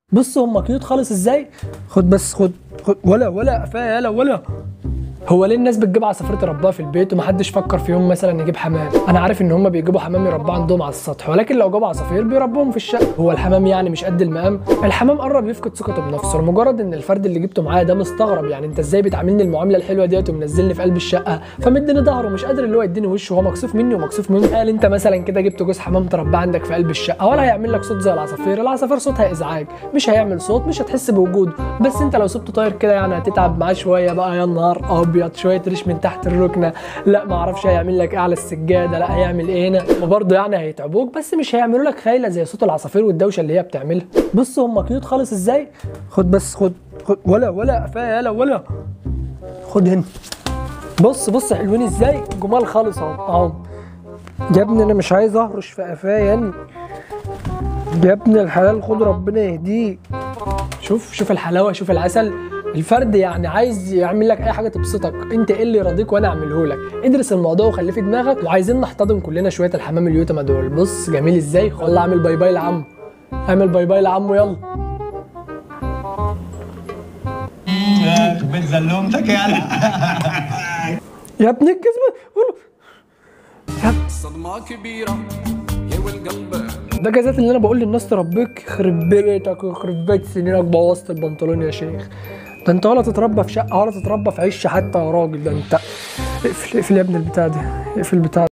بص هم كيوت خالص ازاي خد بس خد, خد ولا ولا قفايا يلا ولا هو ليه الناس بتجيب عصافير تربيها في البيت ومحدش فكر في يوم مثلا يجيب حمام انا عارف ان هم بيجيبوا حمام يربوه عندهم على السطح ولكن لو جابوا عصافير بيربوهم في الشقه هو الحمام يعني مش قد المقام الحمام قرب يفقد ثقته بنفسه لمجرد ان الفرد اللي جبته معايا ده مستغرب يعني انت ازاي بتعاملني المعامله الحلوه ديت ومنزلني في قلب الشقه فمدني ظهره مش قادر اللي هو يديني وشه وهو مكسوف مني ومكسوف مني قال انت مثلا كده جبت جوز حمام تربيه عندك في قلب الشقه ولا هيعمل لك صوت زي العصافير العصافير صوتها ازعاج مش هيعمل صوت مش هتحس بوجوده بس انت لو سبته طاير كده يعني هتتعب معاه شويه بقى يا نهار ابيض شويه ريش من تحت الركنه لا ما اعرفش هيعمل لك ايه على السجاده لا هيعمل ايه هنا وبرضه يعني هيتعبوك بس مش هيعملوا لك خايله زي صوت العصافير والدوشه اللي هي بتعملها بص هم كيوت خالص ازاي خد بس خد, خد ولا ولا قفايا يلا ولا خد هنا بص بص حلوين ازاي جمال خالص اهو اهو يا ابني انا مش عايز اهرش في قفايا يعني يا ابني الحلال خد ربنا يهديك شوف شوف الحلاوه شوف العسل الفرد يعني عايز يعمل لك اي حاجه تبسطك انت ايه اللي يرضيك وانا اعمله لك ادرس الموضوع وخليه في دماغك وعايزين نحتضن كلنا شويه الحمام اليوتما دول بص جميل ازاي والله اعمل باي باي لعمو اعمل باي باي لعمو يلا بيت زلومتك يلا يا ابن الجزمه قولوا صدمة كبيرة يا والقلب ده جزات اللي انا بقول للناس تربيك يخرب بيتك يخرب بيت سنينك بوظت البنطلون يا شيخ ده انت ولا تتربى في شقه ولا تتربى في عش حتى يا راجل ده انت اقفل اقفل يا ابن البتاع ده اقفل البتاع